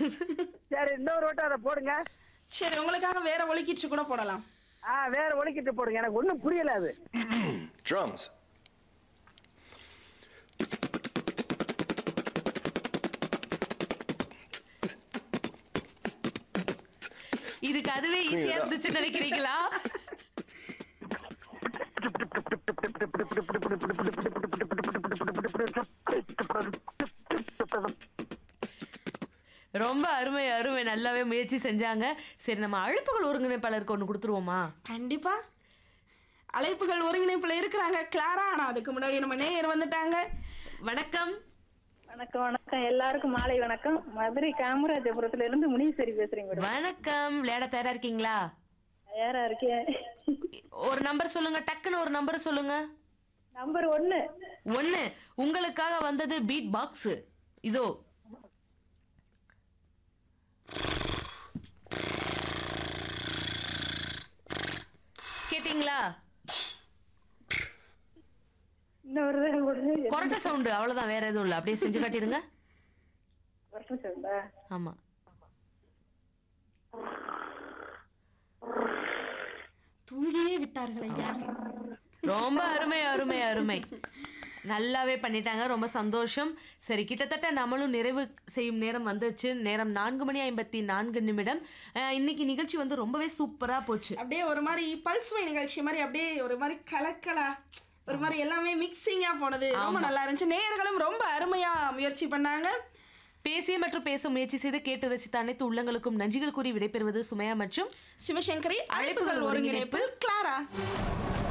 சரி இன்னொரு வட்டம் அதை போடுங்க சரி உங்களுக்காக வேற ஒலிக்கிட்டு கூட போடலாம் ஆ வேற ஒலிக்கிட்டு போடுங்க எனக்கு ஒன்றும் புரியல அது Drums. இதுக்கு அதுவே ஈஸியா இருந்துச்சுன்னு நினைக்கிறீங்களா ரொம்ப அருமை அருமை நல்லாவே முயற்சி செஞ்சாங்க சரி நம்ம அழைப்புகள் ஒருங்கிணைப்பாளருக்கு ஒன்று கொடுத்துருவோமா கண்டிப்பா அழைப்புகள் ஒருங்கிணைப்புல இருக்கிறாங்க கிளாரா ஆனா அதுக்கு முன்னாடி நம்ம நேயர் வந்துட்டாங்க வணக்கம் வணக்கம் வணக்கம் எல்லாருக்கும் மாலை வணக்கம் மதுரை காமராஜபுரத்துல இருந்து முனீஸ்வரி பேசுறேங்க மேடம் வணக்கம் விளையாட தயாரா இருக்கீங்களா தயாரா இருக்கேன் ஒரு நம்பர் சொல்லுங்க டக்குன்னு ஒரு நம்பர் சொல்லுங்க நம்பர் ஒண்ணு ஒண்ணு உங்களுக்காக வந்தது பீட் பாக்ஸ் இதோ கேட்டிங்களா இன்னொரு தடவை கொடுங்க கொரட்டை சவுண்டு அவ்வளவுதான் வேற எதுவும் இல்ல அப்படியே செஞ்சு காட்டிடுங்க வருஷம் சொல்லுங்க ஆமா தூங்கியே விட்டார்கள் ஐயா ரொம்ப அருமை அருமை அருமை நல்லாவே பண்ணிட்டாங்க ரொம்ப சந்தோஷம் சரி கிட்டத்தட்ட நம்மளும் நிறைவு செய்யும் நேரம் வந்துச்சு நேரம் நான்கு மணி ஐம்பத்தி நான்கு நிமிடம் அஹ், இன்னைக்கு நிகழ்ச்சி வந்து ரொம்பவே சூப்பரா போச்சு அப்படியே ஒரு மாதிரி பல்ஸ் வை நிகழ்ச்சி மாதிரி அப்படியே ஒரு மாதிரி கலக்கலா ஒரு மாதிரி எல்லாமே மிக்சிங்கா போனது ரொம்ப நல்லா இருந்துச்சு நேயர்களும் ரொம்ப அருமையா முயற்சி பண்ணாங்க பேசிய மற்றும் பேச முயற்சி செய்து கேட்டு ரசித்த அனைத்து உள்ளங்களுக்கும் நன்றிகள் கூறி விடைபெறுவது சுமையா மற்றும் சிவசங்கரி அழைப்புகள் ஒருங்கிணைப்பில் கிளாரா